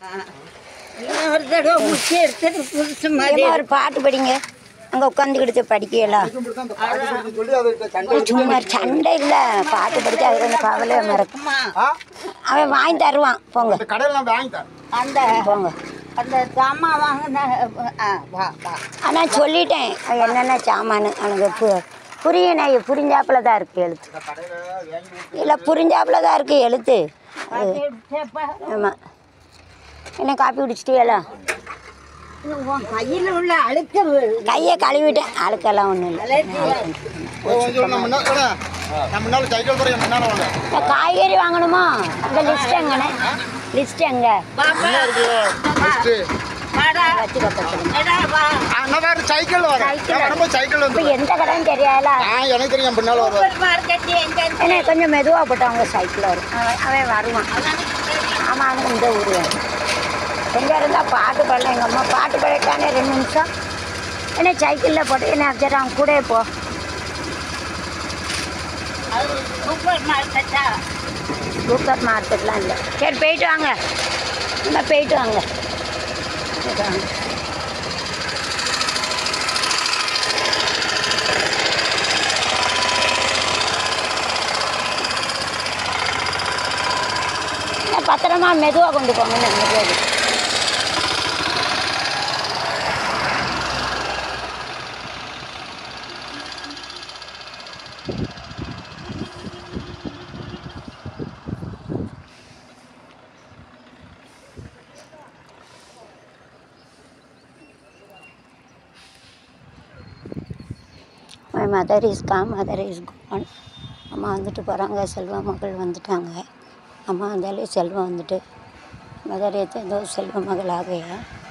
ஒரு தடவை முக்கிய எடுத்துட்டு புதுசு மாதிரி ஏம்மா, ஒரு பாட்டு படிங்க அங்கே உட்காந்துக்கிட்டு படிக்கலாம் சொல்லி அதை சண்டை சும்மா சண்டை இல்லை பாட்டு படிச்சு அது கொஞ்சம் கவலை மறக்கும் ஆ அவன் வாங்கி தருவான் போங்க இந்த கடையில் நான் வாங்கி தரேன் அந்த போங்க அந்த சாமான் வாங்கின ஆ, வா வா ஆனால் சொல்லிட்டேன் அது என்னென்ன சாமான் எனக்கு பு புரியணே புரிஞ்சாப்புல தான் இருக்குது எழுத்து இந்த கடையில் வாங்கி இல்லை புரிஞ்சாப்புல தான் இருக்குது எழுத்து அது எடுத்தப்ப ஆமாம் என்ன காப்பி குடிச்சிட்டியலா இது உன் கையில் உள்ள அழுக்கு விழு. கையை கழுவிட்டேன் அழுக்கெல்லாம் ஒன்றும் இல்லை கொஞ்சம் நம்ம முன்னால ஏடா, நம்ம முன்னால சைக்கிள் போகிறேன் முன்னால் வாங்க இந்த காய்கறி வாங்கணுமா இந்த லிஸ்ட் எங்கண்ணே லிஸ்ட் எங்க பாப்பா, என்ன இருக்கு ஃபஸ்ட்டு வாடா. வச்சு கொடுத்துருங்க எடா, வா. நான் வேறு சைக்கிள் வரேன் சைக்கிள். நான் வரும்போது சைக்கிள் இப்போ வந்து எந்த கடைன்னு தெரியாதா ஆ எனக்கு தெரியும் பின்னால் வருவேன் சூப்பர் மார்க்கெட் எங்க இருக்கு? ஏன்னா கொஞ்சம் மெதுவாக போட்டவங்க சைக்கிள் வரும் அவன் அவன் வருவான் ஆமாம் அவனுக்கு இந்த ஊர் வேணும் எங்கே இருந்தால் பாட்டு பாடல எங்கள் அம்மா பாட்டு பாடிட்டானே ரெண்டு நிமிஷம் என்ன சைக்கிளில் போட்டு என்ன சரி அவன் கூட போ அது சூப்பர் மார்க்கெட்டா சூப்பர் மார்க்கெட்லாம் இல்லை சரி போயிட்டு வாங்க இந்த போயிட்டு வாங்க போயிட்டு வாங்க என்ன பத்திரமா மெதுவாக கொண்டு போங்க மெதுவாக my mother is come mother is gone அம்மா வந்துட்டு போகிறாங்க செல்வா மகள் வந்துட்டாங்க அம்மா வந்தாலே செல்வம் வந்துட்டு மதர் ஏதோ செல்வ மகள் ஆகையா